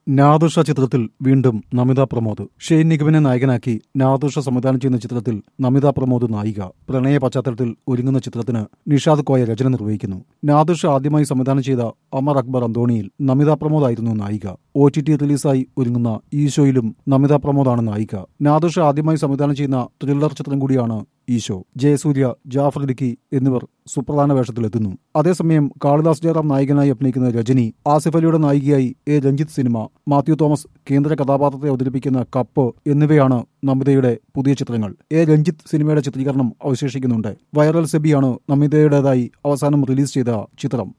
നാദുഷ ചിത്രത്തിൽ വീണ്ടും നമിത പ്രമോദ് ഷെയ്ൻ നിഗമിനെ നായകനാക്കി നാദുഷ സംവിധാനം ചെയ്യുന്ന ചിത്രത്തിൽ നമിത പ്രമോദ് നായിക പ്രണയ പശ്ചാത്തലത്തിൽ ഒരുങ്ങുന്ന ചിത്രത്തിന് നിഷാദ് കോയ രചന നിർവഹിക്കുന്നു നാദുഷ ആദ്യമായി സംവിധാനം ചെയ്ത അമർ അക്ബർ അന്തോണിയിൽ നമിത പ്രമോദ് ആയിരുന്നു നായിക ഒ ടി ടി റിലീസായി ഒരുങ്ങുന്ന ഈ ഷോയിലും നമിത പ്രമോദാണ് നായിക നാദുഷ ആദ്യമായി സംവിധാനം ചെയ്യുന്ന ത്രില്ലർ ചിത്രം കൂടിയാണ് ഈ ഷോ ജയസൂര്യ ജാഫർ ഇടുക്കി എന്നിവർ സുപ്രധാന വേഷത്തിലെത്തുന്നു അതേസമയം കാളിദാസ് ജയറാം നായകനായി അഭിനയിക്കുന്ന രജനി ആസിഫ് അലിയുടെ നായികയായി എ രഞ്ജിത്ത് സിനിമ മാത്യു തോമസ് കേന്ദ്ര കഥാപാത്രത്തെ അവതരിപ്പിക്കുന്ന കപ്പ് എന്നിവയാണ് നമിതയുടെ പുതിയ ചിത്രങ്ങൾ എ രഞ്ജിത്ത് സിനിമയുടെ ചിത്രീകരണം അവശേഷിക്കുന്നുണ്ട് വൈറൽ സെബിയാണ് നമിതയുടേതായി അവസാനം റിലീസ് ചെയ്ത ചിത്രം